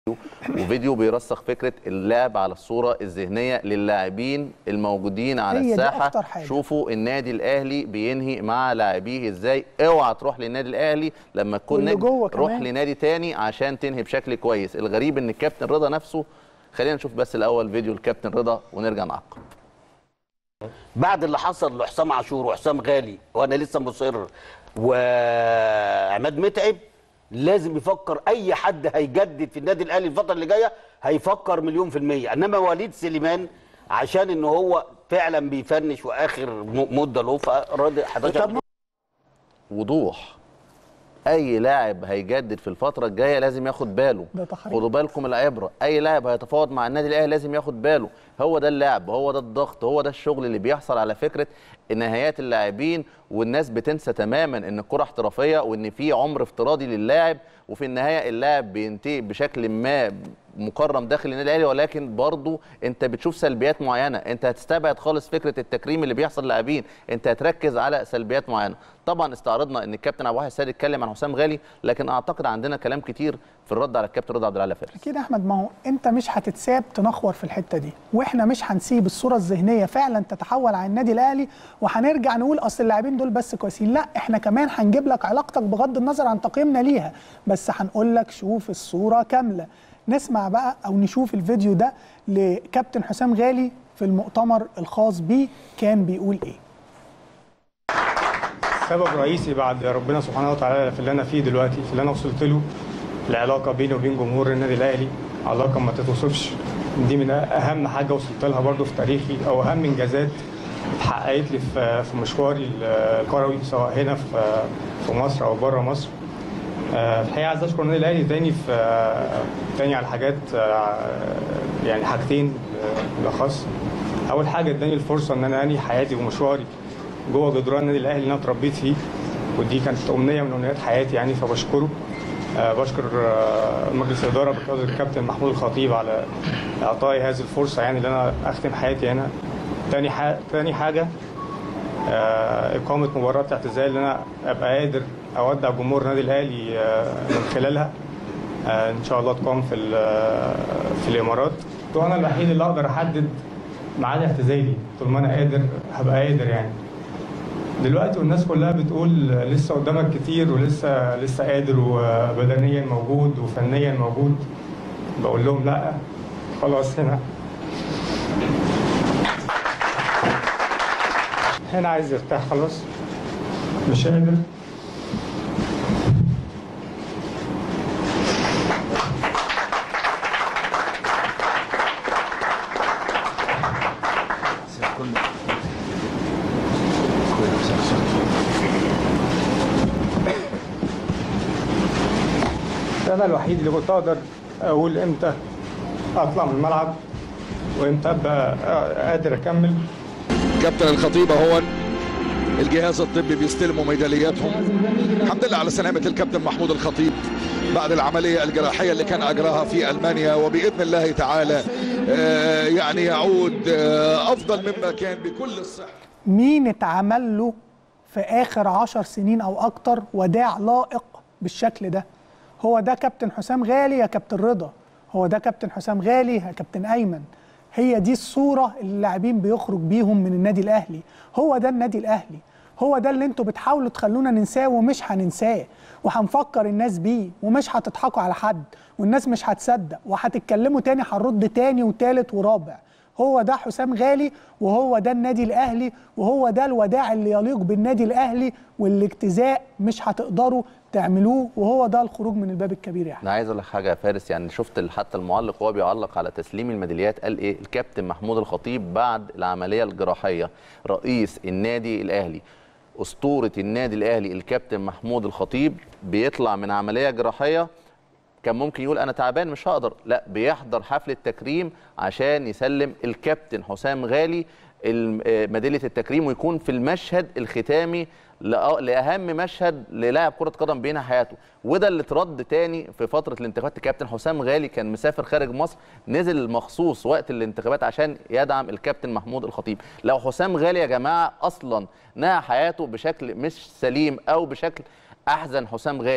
وفيديو بيرسخ فكره اللعب على الصوره الذهنيه للاعبين الموجودين على هي دي الساحه أخطر حاجة. شوفوا النادي الاهلي بينهي مع لاعبيه ازاي اوعى تروح للنادي الاهلي لما تكون واللي نجم جوه روح كمان. لنادي تاني عشان تنهي بشكل كويس الغريب ان الكابتن رضا نفسه خلينا نشوف بس الاول فيديو الكابتن رضا ونرجع نعقب بعد اللي حصل لحسام عاشور وحسام غالي وانا لسه مصر وعماد متعب لازم يفكر اي حد هيجدد في النادي الاهلي الفتره اللي جايه هيفكر مليون في الميه انما وليد سليمان عشان ان هو فعلا بيفنش واخر م- مده له فراضي 11 وضوح اي لاعب هيجدد في الفتره الجايه لازم ياخد باله ده تحريم. خدوا بالكم العبره اي لاعب هيتفاوض مع النادي الاهلي لازم ياخد باله هو ده اللعب هو ده الضغط هو ده الشغل اللي بيحصل على فكره نهايات اللاعبين والناس بتنسى تماما ان الكره احترافيه وان في عمر افتراضي للاعب وفي النهايه اللاعب بينتهي بشكل ما مكرم داخل النادي الاهلي ولكن برضه انت بتشوف سلبيات معينه انت هتستبعد خالص فكره التكريم اللي بيحصل للاعبين انت هتركز على سلبيات معينه طبعا استعرضنا ان الكابتن ابو واحد السيد اتكلم عن حسام غالي لكن اعتقد عندنا كلام كتير في الرد على الكابتن رضا عبد العال فارس اكيد يا احمد ما هو انت مش هتتساب تنخور في الحته دي واحنا مش هنسيب الصوره الذهنيه فعلا تتحول على النادي الاهلي وهنرجع نقول اصل اللاعبين دول بس كويسين لا احنا كمان هنجيب لك علاقتك بغض النظر عن تقييمنا ليها بس هنقول لك شوف الصوره كامله نسمع بقى او نشوف الفيديو ده لكابتن حسام غالي في المؤتمر الخاص بيه كان بيقول ايه سبب رئيسي بعد ربنا سبحانه وتعالى في اللي انا فيه دلوقتي في اللي انا وصلت له العلاقه بيني وبين جمهور النادي الاهلي علاقه ما تتوصفش دي من اهم حاجه وصلت لها برضو في تاريخي او اهم انجازات اتحققت لي في في مشواري الكروي سواء هنا في في مصر او بره مصر آه، في الحقيقه عايز اشكر النادي الاهلي تاني في آه، تاني على حاجات آه، يعني حاجتين آه، بالاخص اول حاجه اداني الفرصه ان انا انهي حياتي ومشواري جوه جدران النادي الاهلي اللي انا اتربيت فيه ودي كانت امنيه من امنيات حياتي يعني فبشكره آه، بشكر آه، مجلس الاداره بقياده الكابتن محمود الخطيب على اعطائي هذه الفرصه يعني اللي انا اختم حياتي هنا تاني حاجه تاني حاجه آه، اقامه مباراه اعتزال اللي انا ابقى قادر اودع جمهور النادي الاهلي آه، من خلالها آه، ان شاء الله تقام في ال- في الامارات وانا الوحيد اللي اقدر احدد ميعاد اعتزالي طول ما انا قادر هبقى قادر يعني دلوقتي والناس كلها بتقول لسه قدامك كتير ولسه لسه قادر وبدنيا موجود وفنيا موجود بقول لهم لا خلاص هنا هنا عايز يرتاح خلاص مش قادر انا الوحيد اللي كنت اقدر اقول امتى اطلع من الملعب وامتى ابقى قادر اكمل كابتن الخطيب اهو الجهاز الطبي بيستلموا ميدالياتهم الحمد لله على سلامة الكابتن محمود الخطيب بعد العملية الجراحية اللي كان أجراها في ألمانيا وبإذن الله تعالى آه، يعني يعود آه، أفضل مما كان بكل الصحة مين اتعمل له في اخر عشر سنين او اكتر وداع لائق بالشكل ده هو ده كابتن حسام غالي يا كابتن رضا هو ده كابتن حسام غالي يا كابتن ايمن هي دي الصوره اللي اللاعبين بيخرج بيهم من النادي الاهلي هو ده النادي الاهلي هو ده اللي انتوا بتحاولوا تخلونا ننساه ومش هننساه وهنفكر الناس بيه ومش هتضحكوا على حد والناس مش هتصدق وهتتكلموا تاني هنرد تاني وتالت ورابع هو ده حسام غالي وهو ده النادي الاهلي وهو ده الوداع اللي يليق بالنادي الاهلي والاجتزاء مش هتقدروا تعملوه وهو ده الخروج من الباب الكبير يا احمد انا عايز اقول لك حاجه يا فارس يعني شفت ال- حتى المعلق وهو بيعلق على تسليم الميداليات قال ايه الكابتن محمود الخطيب بعد العمليه الجراحيه رئيس النادي الاهلي اسطوره النادي الاهلي الكابتن محمود الخطيب بيطلع من عمليه جراحيه كان ممكن يقول انا تعبان مش هقدر لا بيحضر حفل التكريم عشان يسلم الكابتن حسام غالي الم- آه، ميداليه التكريم ويكون في المشهد الختامي لأ- لاهم مشهد للاعب كره قدم بينها حياته وده اللي اترد تاني في فتره الانتخابات الكابتن حسام غالي كان مسافر خارج مصر نزل مخصوص وقت الانتخابات عشان يدعم الكابتن محمود الخطيب لو حسام غالي يا جماعه اصلا نهى حياته بشكل مش سليم او بشكل احزن حسام غالي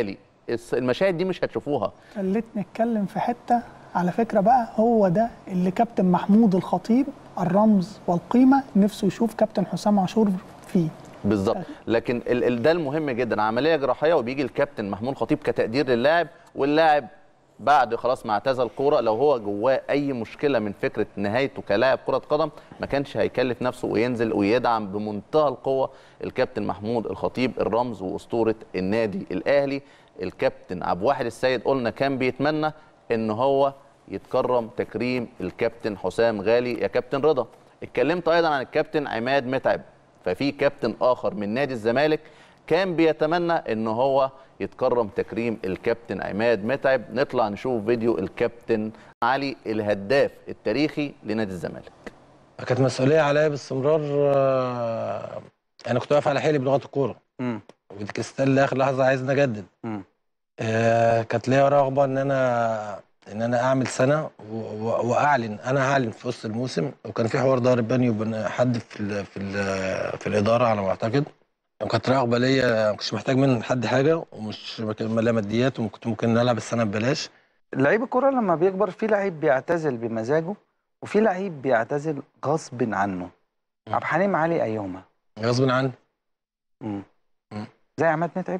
الس- المشاهد دي مش هتشوفوها خلتني اتكلم في حته على فكره بقى هو ده اللي كابتن محمود الخطيب الرمز والقيمه نفسه يشوف كابتن حسام عاشور فيه بالظبط لكن ال ال ده المهم جدا عمليه جراحيه وبيجي الكابتن محمود خطيب كتقدير للاعب واللاعب بعد خلاص ما اعتزل كوره لو هو جواه اي مشكله من فكره نهايته كلاعب كره قدم ما كانش هيكلف نفسه وينزل ويدعم بمنتهى القوه الكابتن محمود الخطيب الرمز واسطوره النادي الاهلي الكابتن عبد الواحد السيد قلنا كان بيتمنى ان هو يتكرم تكريم الكابتن حسام غالي يا كابتن رضا اتكلمت ايضا عن الكابتن عماد متعب ففي كابتن اخر من نادي الزمالك كان بيتمنى ان هو يتكرم تكريم الكابتن عماد متعب نطلع نشوف فيديو الكابتن علي الهداف التاريخي لنادي الزمالك كانت مسؤوليه عليا باستمرار آه، انا كنت واقف على حيلي بلغه الكوره مم. وكريستال لاخر لحظه عايز نجدد مم. آه، كانت ليا رغبه ان انا ان انا اعمل سنه و- و- واعلن انا اعلن في وسط الموسم وكان في حوار ضارب بيني وبين حد في ال في ال في الاداره على ما اعتقد وكانت رغبه ليا ما كنتش محتاج من حد حاجه ومش لا ماديات وكنت ممكن نلعب السنه ببلاش لعيب الكرة لما بيكبر في لعيب بيعتزل بمزاجه وفي لعيب بيعتزل غصب عنه عبد الحليم علي ايهما غصب عني مم. مم. زي عماد متعب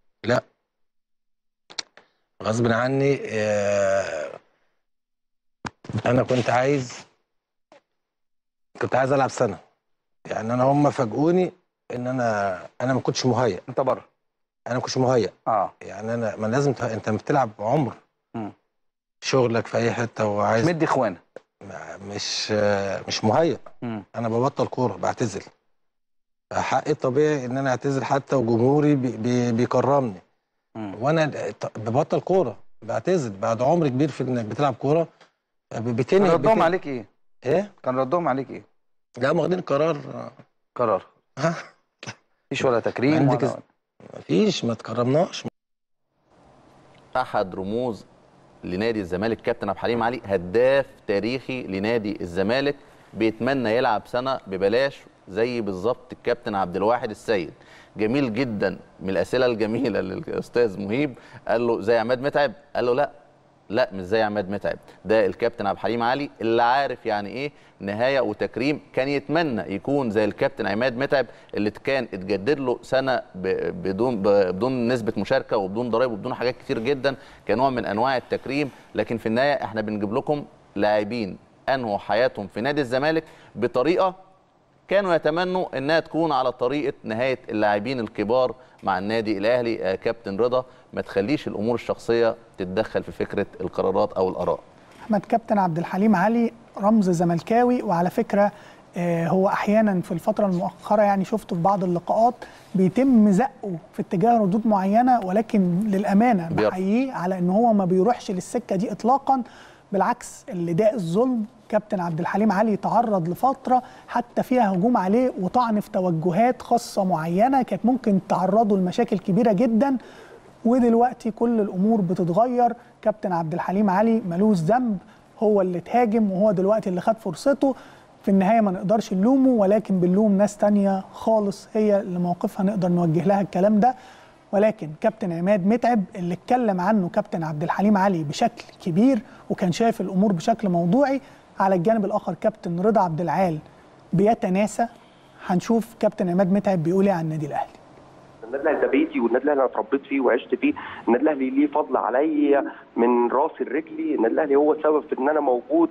غصب عني آه، انا كنت عايز كنت عايز العب سنه يعني انا هم فاجئوني ان انا انا ما كنتش مهيأ انت بره انا ما كنتش مهيأ اه يعني انا ما لازم ت- انت بتلعب عمر مم. شغلك في اي حته وعايز مدي اخوانا ما- مش آه، مش مهيأ مم. انا ببطل كوره بعتزل حقي الطبيعي ان انا اعتزل حتى وجمهوري بي بي بيكرمني مم. وانا ط- ببطل كوره بعتزل بعد عمر كبير في انك بتلعب كوره ب- كان بتنهي ردهم بتنهي- عليك ايه؟ ايه كان ردهم عليك ايه؟ لا واخدين قرار آه، قرار ها مفيش ولا تكريم عندك ولا اس- مفيش ما تكرمناش احد رموز لنادي الزمالك كابتن عبد الحليم علي هداف تاريخي لنادي الزمالك بيتمنى يلعب سنه ببلاش زي بالظبط الكابتن عبد الواحد السيد جميل جدا من الاسئله الجميله للاستاذ مهيب قال له زي عماد متعب قال له لا لا مش زي عماد متعب ده الكابتن عبد الحليم علي اللي عارف يعني ايه نهايه وتكريم كان يتمنى يكون زي الكابتن عماد متعب اللي كان اتجدد له سنه ب- بدون ب- بدون نسبه مشاركه وبدون ضرائب وبدون حاجات كتير جدا كنوع من انواع التكريم لكن في النهايه احنا بنجيب لكم لاعبين انهوا حياتهم في نادي الزمالك بطريقه كانوا يتمنوا انها تكون على طريقه نهايه اللاعبين الكبار مع النادي الاهلي آه، كابتن رضا ما تخليش الامور الشخصيه تتدخل في فكره القرارات او الاراء احمد كابتن عبد الحليم علي رمز زملكاوي وعلى فكره آه، هو احيانا في الفتره المؤخره يعني شفته في بعض اللقاءات بيتم زقه في اتجاه ردود معينه ولكن للامانه بيرفض. بحييه على ان هو ما بيروحش للسكه دي اطلاقا بالعكس اللي داء الظلم كابتن عبد الحليم علي تعرض لفتره حتى فيها هجوم عليه وطعن في توجهات خاصه معينه كانت ممكن تعرضه لمشاكل كبيره جدا ودلوقتي كل الامور بتتغير كابتن عبد الحليم علي ملوش ذنب هو اللي اتهاجم وهو دلوقتي اللي خد فرصته في النهايه ما نقدرش نلومه ولكن بنلوم ناس تانية خالص هي اللي موقفها نقدر نوجه لها الكلام ده ولكن كابتن عماد متعب اللي اتكلم عنه كابتن عبد الحليم علي بشكل كبير وكان شايف الامور بشكل موضوعي على الجانب الاخر كابتن رضا عبد العال بيتناسى هنشوف كابتن عماد متعب بيقول ايه عن النادي الاهلي النادي الاهلي ده بيتي والنادي الاهلي انا اتربيت فيه وعشت فيه النادي الاهلي ليه فضل عليا من راسي لرجلي النادي الاهلي هو السبب في ان انا موجود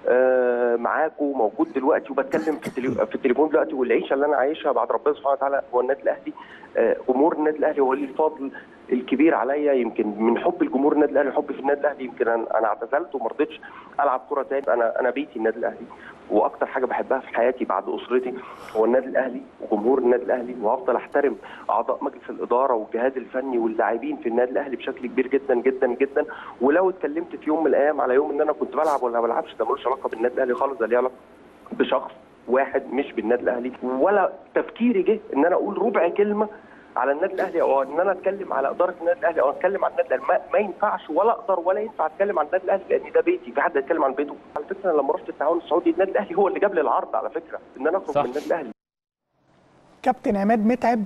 آه، معاكم موجود دلوقتي وبتكلم في التلي- في التليفون دلوقتي والعيشه اللي انا عايشها بعد ربنا سبحانه وتعالى هو النادي الاهلي آه، جمهور النادي الاهلي هو ليه الفضل الكبير عليا يمكن من حب الجمهور النادي الاهلي حبي في النادي الاهلي يمكن انا أنا اعتزلت وما رضيتش العب كره تاني انا انا بيتي النادي الاهلي واكتر حاجه بحبها في حياتي بعد اسرتي هو النادي الاهلي وجمهور النادي الاهلي وهفضل احترم اعضاء مجلس الاداره والجهاز الفني واللاعبين في النادي الاهلي بشكل كبير جدا جدا جدا ولو اتكلمت في يوم من الايام على يوم ان انا كنت بلعب ولا ما بلعبش ده ملوش علاقه بالنادي الاهلي خالص ده ليه علاقه بشخص واحد مش بالنادي الاهلي ولا تفكيري جه ان انا اقول ربع كلمه على النادي الاهلي او ان انا اتكلم على اداره النادي الاهلي او اتكلم عن النادي الاهلي ما, ما ينفعش ولا اقدر ولا ينفع اتكلم عن النادي الاهلي لان ده بيتي في حد يتكلم عن بيته على فكره أنا لما رحت التعاون السعودي النادي الاهلي هو اللي جاب لي العرض على فكره ان انا اخرج صح. من النادي الاهلي كابتن عماد متعب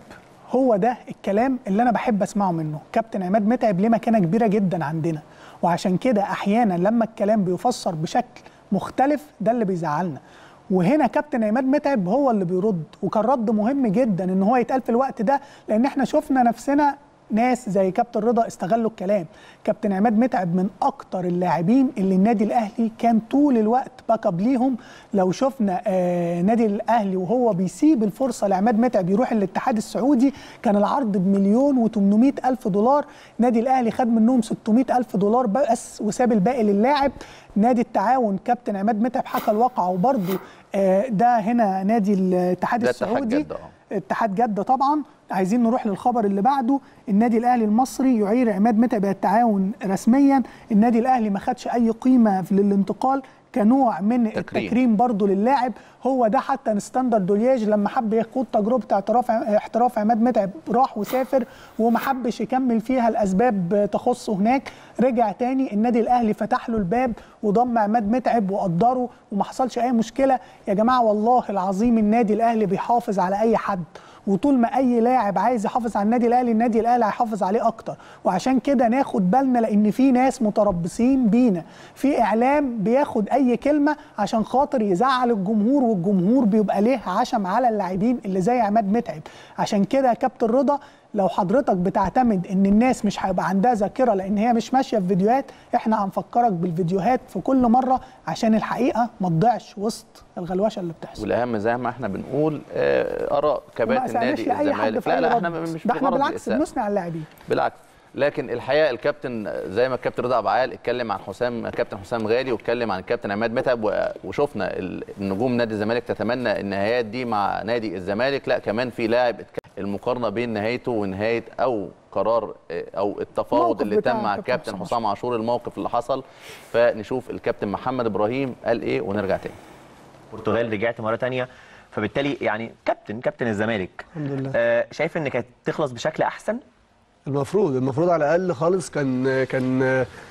هو ده الكلام اللي انا بحب اسمعه منه كابتن عماد متعب ليه مكانه كبيره جدا عندنا وعشان كده احيانا لما الكلام بيفسر بشكل مختلف ده اللي بيزعلنا وهنا كابتن عماد متعب هو اللي بيرد وكان رد مهم جدا ان هو يتقال في الوقت ده لان احنا شفنا نفسنا ناس زي كابتن رضا استغلوا الكلام كابتن عماد متعب من اكتر اللاعبين اللي النادي الاهلي كان طول الوقت باك اب ليهم لو شفنا آه نادي الاهلي وهو بيسيب الفرصه لعماد متعب يروح الاتحاد السعودي كان العرض بمليون و800 الف دولار نادي الاهلي خد منهم 600 الف دولار بس وساب الباقي للاعب نادي التعاون كابتن عماد متعب حكى الواقع وبرده آه ده هنا نادي الاتحاد ده اتحاد السعودي جدة، آه. اتحاد جده طبعا عايزين نروح للخبر اللي بعده النادي الاهلي المصري يعير عماد متعب التعاون رسميا النادي الاهلي ما خدش اي قيمه في- للانتقال كنوع من تكريم. التكريم برضه للاعب هو ده حتى ستاندرد دولياج لما حب يخوض تجربه اعتراف احتراف عماد متعب راح وسافر وما حبش يكمل فيها الاسباب تخصه هناك رجع تاني النادي الاهلي فتح له الباب وضم عماد متعب وقدره وما حصلش اي مشكله يا جماعه والله العظيم النادي الاهلي بيحافظ على اي حد وطول ما اي لاعب عايز يحافظ على النادي الاهلي النادي الاهلي هيحافظ عليه اكتر وعشان كده ناخد بالنا لان في ناس متربصين بينا في اعلام بياخد اي كلمه عشان خاطر يزعل الجمهور والجمهور بيبقى ليه عشم على اللاعبين اللي زي عماد متعب عشان كده يا كابتن رضا لو حضرتك بتعتمد ان الناس مش هيبقى عندها ذاكره لان هي مش ماشيه في فيديوهات احنا هنفكرك بالفيديوهات في كل مره عشان الحقيقه ما تضيعش وسط الغلوشه اللي بتحصل والاهم زي ما احنا بنقول آه، اراء ما كباتن اسالناش نادي لاي حد الزمالك في لا أي لا رد. احنا مش ده احنا بغرض بالعكس الإساءة. بنثني على اللاعبين بالعكس لكن الحقيقه الكابتن زي ما الكابتن رضا عبعال اتكلم عن حسام كابتن حسام غالي واتكلم عن الكابتن عماد متعب و- وشفنا ال- النجوم نادي الزمالك تتمنى النهايات دي مع نادي الزمالك لا كمان في لاعب اتك- المقارنه بين نهايته ونهايه او قرار آه، او التفاوض الموقف اللي بتاع تم مع كابتن الكابتن حسام حسام عاشور الموقف اللي حصل فنشوف الكابتن محمد ابراهيم قال ايه ونرجع تاني البرتغال رجعت مره تانية فبالتالي يعني كابتن كابتن الزمالك الحمد لله آه شايف ان كانت تخلص بشكل احسن المفروض المفروض على الاقل خالص كان كان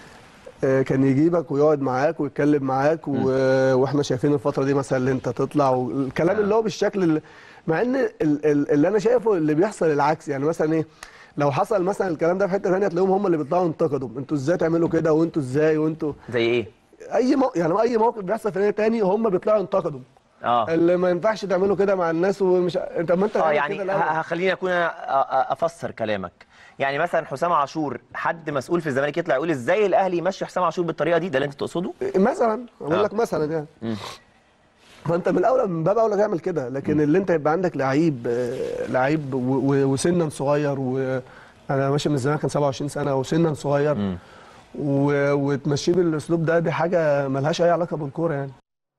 آه، كان يجيبك ويقعد معاك ويتكلم معاك و... واحنا شايفين الفتره دي مثلا اللي انت تطلع والكلام اللي هو بالشكل اللي... مع ان ال... ال... اللي انا شايفه اللي بيحصل العكس يعني مثلا ايه لو حصل مثلا الكلام ده في حته ثانيه تلاقيهم هم اللي بيطلعوا ينتقدوا انتوا ازاي تعملوا كده وانتوا ازاي وانتوا زي ايه اي مو... يعني اي موقف بيحصل في نادي تاني هم بيطلعوا ينتقدوا اه اللي ما ينفعش تعملوا كده مع الناس ومش انت ما انت اه عامل يعني كده الأول. ه- هخليني اكون أنا أ- أ- افسر كلامك يعني مثلا حسام عاشور حد مسؤول في الزمالك يطلع يقول ازاي الاهلي يمشي حسام عاشور بالطريقه دي ده اللي انت تقصده مثلا اقول آه. لك مثلا يعني فانت من الاولى من باب اولى تعمل كده لكن اللي انت يبقى عندك لعيب آه، لعيب و- و- وسنا صغير وانا ماشي من زمان كان 27 سنه وسنا صغير و- وتمشيه بالاسلوب ده دي حاجه ملهاش اي علاقه بالكوره يعني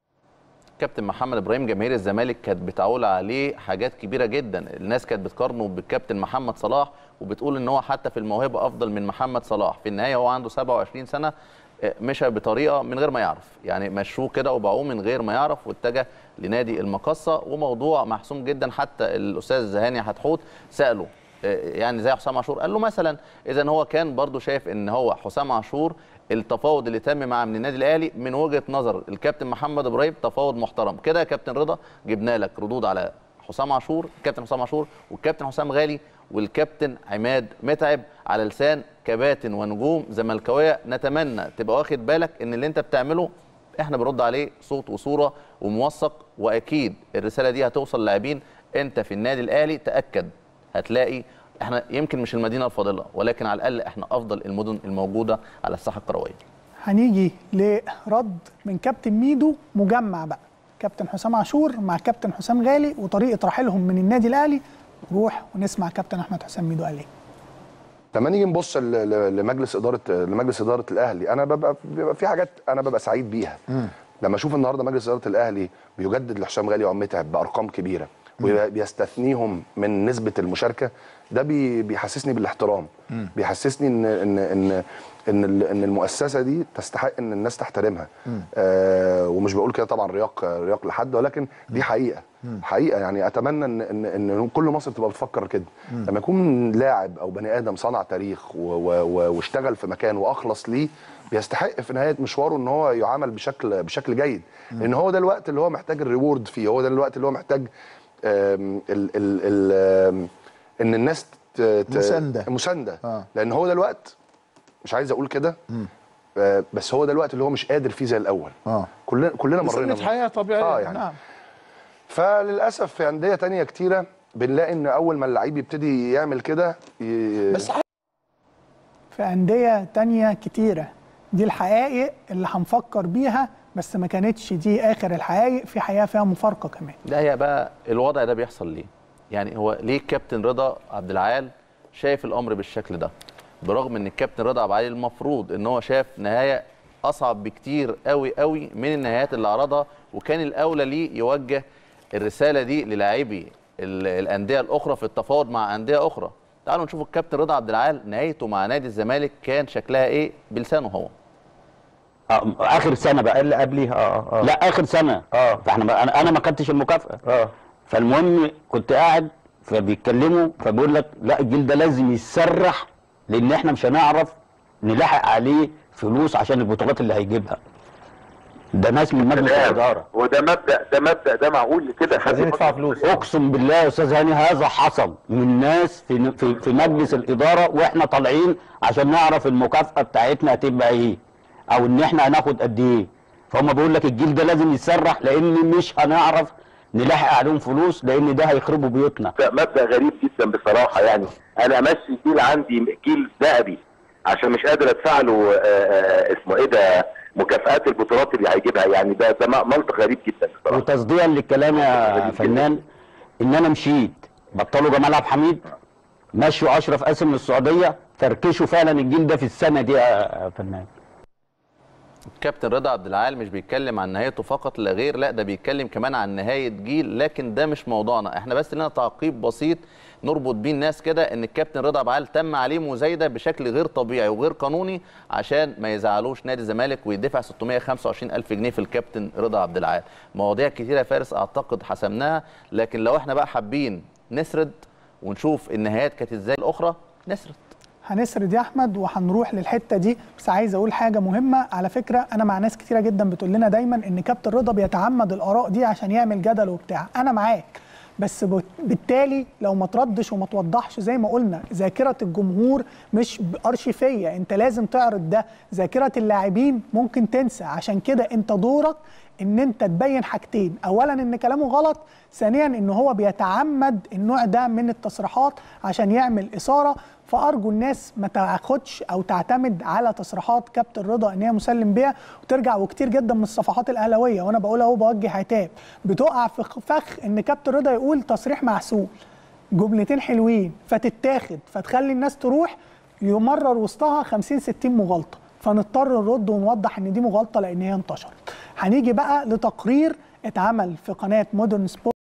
كابتن محمد ابراهيم جماهير الزمالك كانت بتعول عليه حاجات كبيره جدا الناس كانت بتقارنه بالكابتن محمد صلاح وبتقول ان هو حتى في الموهبه افضل من محمد صلاح في النهايه هو عنده 27 سنه آه، مشى بطريقه من غير ما يعرف يعني مشوه كده وباعوه من غير ما يعرف واتجه لنادي المقصه وموضوع محسوم جدا حتى الاستاذ زهاني حتحوت ساله آه، يعني زي حسام عاشور قال له مثلا اذا هو كان برضو شايف ان هو حسام عاشور التفاوض اللي تم معاه من النادي الاهلي من وجهه نظر الكابتن محمد ابراهيم تفاوض محترم كده يا كابتن رضا جبنا لك ردود على حسام عاشور الكابتن حسام عاشور والكابتن حسام غالي والكابتن عماد متعب على لسان كباتن ونجوم زملكاويه نتمنى تبقى واخد بالك ان اللي انت بتعمله احنا بنرد عليه صوت وصوره وموثق واكيد الرساله دي هتوصل لاعبين انت في النادي الاهلي تاكد هتلاقي احنا يمكن مش المدينه الفاضله ولكن على الاقل احنا افضل المدن الموجوده على الساحه الكرويه هنيجي لرد من كابتن ميدو مجمع بقى كابتن حسام عاشور مع كابتن حسام غالي وطريقه رحيلهم من النادي الاهلي نروح ونسمع كابتن احمد حسام ميدو قال ايه لما نيجي نبص ل- ل- لمجلس اداره لمجلس اداره الاهلي انا ببقى بيبقى في حاجات انا ببقى سعيد بيها لما اشوف النهارده مجلس اداره الاهلي بيجدد لحسام غالي وعم متعب بارقام كبيره وبيستثنيهم من نسبه المشاركه ده بي- بيحسسني بالاحترام بيحسسني ان ان ان ان ال- ان المؤسسه دي تستحق ان الناس تحترمها آه ومش بقول كده طبعا رياق رياق لحد ولكن دي حقيقه حقيقه يعني اتمنى ان ان ان كل مصر تبقى بتفكر كده لما يكون لاعب او بني ادم صنع تاريخ و- و- و- واشتغل في مكان واخلص ليه بيستحق في نهايه مشواره ان هو يعامل بشكل بشكل جيد لان هو ده الوقت اللي هو محتاج الريورد فيه هو ده الوقت اللي هو محتاج آم، ال ال ال آم، ان الناس ت... ت... مساندة. مسانده آه. لان هو ده الوقت مش عايز اقول كده آه، بس هو ده الوقت اللي هو مش قادر فيه زي الاول اه كلنا كلنا دي مرينا سنة بيه. حياه طبيعيه اه يعني نعم فللاسف في انديه تانية كتيره بنلاقي ان اول ما اللعيب يبتدي يعمل كده ي... بس في أندية تانية كتيرة دي الحقائق اللي هنفكر بيها بس ما كانتش دي آخر الحقائق في حقيقة فيها مفارقة كمان ده هي بقى الوضع ده بيحصل ليه؟ يعني هو ليه الكابتن رضا عبد العال شايف الامر بالشكل ده؟ برغم ان الكابتن رضا عبد العال المفروض ان هو شاف نهايه اصعب بكتير قوي قوي من النهايات اللي عرضها وكان الاولى ليه يوجه الرساله دي للاعبي ال- الانديه الاخرى في التفاوض مع انديه اخرى. تعالوا نشوف الكابتن رضا عبد العال نهايته مع نادي الزمالك كان شكلها ايه بلسانه هو. آه اخر سنه بقى اللي قبليها اه اه لا اخر سنه اه فاحنا بقى انا انا ما خدتش المكافاه اه فالمهم كنت قاعد فبيتكلموا فبيقول لك لا الجيل ده لازم يتسرح لان احنا مش هنعرف نلاحق عليه فلوس عشان البطولات اللي هيجيبها ده ناس من مجلس تمام. الاداره وده مبدا ده مبدا ده معقول كده عايزين يدفعوا فلوس اقسم بالله يا استاذ هاني هذا حصل من ناس في في, في مجلس الاداره واحنا طالعين عشان نعرف المكافاه بتاعتنا هتبقى ايه او ان احنا هناخد قد ايه فهم بيقول لك الجيل ده لازم يتسرح لان مش هنعرف نلاحق عليهم فلوس لان ده هيخربوا بيوتنا ده مبدا غريب جدا بصراحه يعني انا امشي جيل عندي جيل ذهبي عشان مش قادر ادفع له آه، آه، اسمه ايه ده مكافآت البطولات اللي هيجيبها يعني ده ده منطق غريب جدا بصراحه وتصديقا للكلام يا فنان ان انا مشيت بطلوا جمال عبد الحميد مشوا اشرف قاسم للسعوديه فركشوا فعلا الجيل ده في السنه دي يا فنان الكابتن رضا عبد العال مش بيتكلم عن نهايته فقط لا غير لا ده بيتكلم كمان عن نهايه جيل لكن ده مش موضوعنا احنا بس لنا تعقيب بسيط نربط بيه الناس كده ان الكابتن رضا عبد العال تم عليه مزايده بشكل غير طبيعي وغير قانوني عشان ما يزعلوش نادي الزمالك ويدفع 625 الف جنيه في الكابتن رضا عبد العال مواضيع كتيره يا فارس اعتقد حسمناها لكن لو احنا بقى حابين نسرد ونشوف النهايات كانت ازاي الاخرى نسرد هنسرد يا احمد وهنروح للحته دي بس عايز اقول حاجه مهمه على فكره انا مع ناس كتيره جدا بتقول لنا دايما ان كابتن رضا بيتعمد الاراء دي عشان يعمل جدل وبتاع انا معاك بس بت- بالتالي لو ما تردش وما توضحش زي ما قلنا ذاكره الجمهور مش ارشيفيه انت لازم تعرض ده ذاكره اللاعبين ممكن تنسى عشان كده انت دورك ان انت تبين حاجتين اولا ان كلامه غلط ثانيا ان هو بيتعمد النوع ده من التصريحات عشان يعمل اثاره فارجو الناس ما تاخدش او تعتمد على تصريحات كابتن رضا ان هي مسلم بيها وترجع وكتير جدا من الصفحات الاهلاويه وانا بقول اهو بوجه عتاب بتقع في فخ ان كابتن رضا يقول تصريح معسول جملتين حلوين فتتاخد فتخلي الناس تروح يمرر وسطها 50 60 مغالطه فنضطر نرد ونوضح ان دي مغالطه لان هي انتشرت هنيجي بقى لتقرير اتعمل في قناه مودرن سبورت